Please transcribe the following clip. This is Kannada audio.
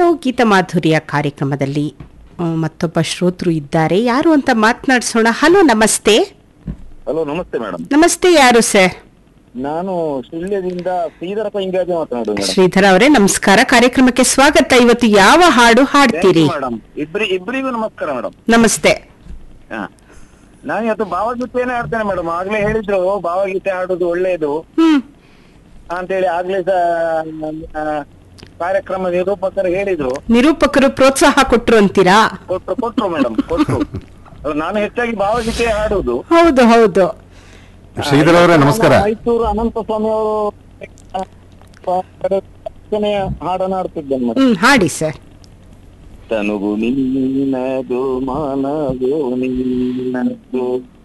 ಗೀತ ಮಾಧುರ್ಯ ಕಾರ್ಯಕ್ರಮದಲ್ಲಿ ಆ, ಮತ್ತೊಬ್ಬ ಶ್ರೋತೃ ಇದ್ದಾರೆ ಯಾರು ಅಂತ ಮಾತನಾಡಿಸೋಣ ಹಲೋ ನಮಸ್ತೆ ಹಲೋ ನಮಸ್ತೆ ಮೇಡಮ್ ನಮಸ್ತೆ ಯಾರು ಸರ್ ನಾನು ಸುಳ್ಯದಿಂದ ಶ್ರೀಧರ ಪೈಂಗಾಜಿ ಮಾತನಾಡುದು ಮೇಡಮ್ ಶ್ರೀಧರ ಅವರೇ ನಮಸ್ಕಾರ ಕಾರ್ಯಕ್ರಮಕ್ಕೆ ಸ್ವಾಗತ ಇವತ್ತು ಯಾವ ಹಾಡು ಹಾಡ್ತೀರಿ ಮೇಡಮ್ ಇಬ್ರಿ ಇಬ್ಬರಿಗೂ ನಮಸ್ಕಾರ ಮೇಡಮ್ ನಮಸ್ತೆ ಹಾ ನಾನು ಇವತ್ತು ಭಾವಗೀತೆನೇ ಆಡ್ತೇನೆ ಮೇಡಮ್ ಆಗ್ಲೇ ಹೇಳಿದ್ರು ಭಾವಗೀತೆ ಆಡುದು ಒಳ್ಳೆಯದು ಹ್ಮ್ ಅಂತೇಳಿ ಆಗ್ಲೇ ಸಹ ಆ, ಕಾರ್ಯಕ್ರಮ ನಿರೂಪಕರು ಹೇಳಿದ್ರು ನಿರೂಪಕರು ಪ್ರೋತ್ಸಾಹ ಕೊಟ್ರು ಅಂತೀರಾ ಕೊಟ್ರು ಕೊಟ್ರು ಮೇಡಮ್ ಕೊಟ್ರು ಅಲ್ಲ, ನಾನು ಹೆಚ್ಚಾಗಿ ಭಾವಗೀತೆ ಹಾಡುದು ಹೌದು ಹೌದು ಶ್ರೀಧರ್ ಅವರೇ ನಮಸ್ಕಾರ ಮೈಸೂರು ಅನಂತ ಸ್ವಾಮಿ ಅವರು ಹಾಡನ್ನು ಆಡ್ತಿದ್ದೇನೆ ಮೇಡಮ್ ಹ್ಮ್ ಹಾಡಿ ಸರ್ ತನುಗು ನಿನ್ನದು ಮಾನಗು ನಿನ್ನದು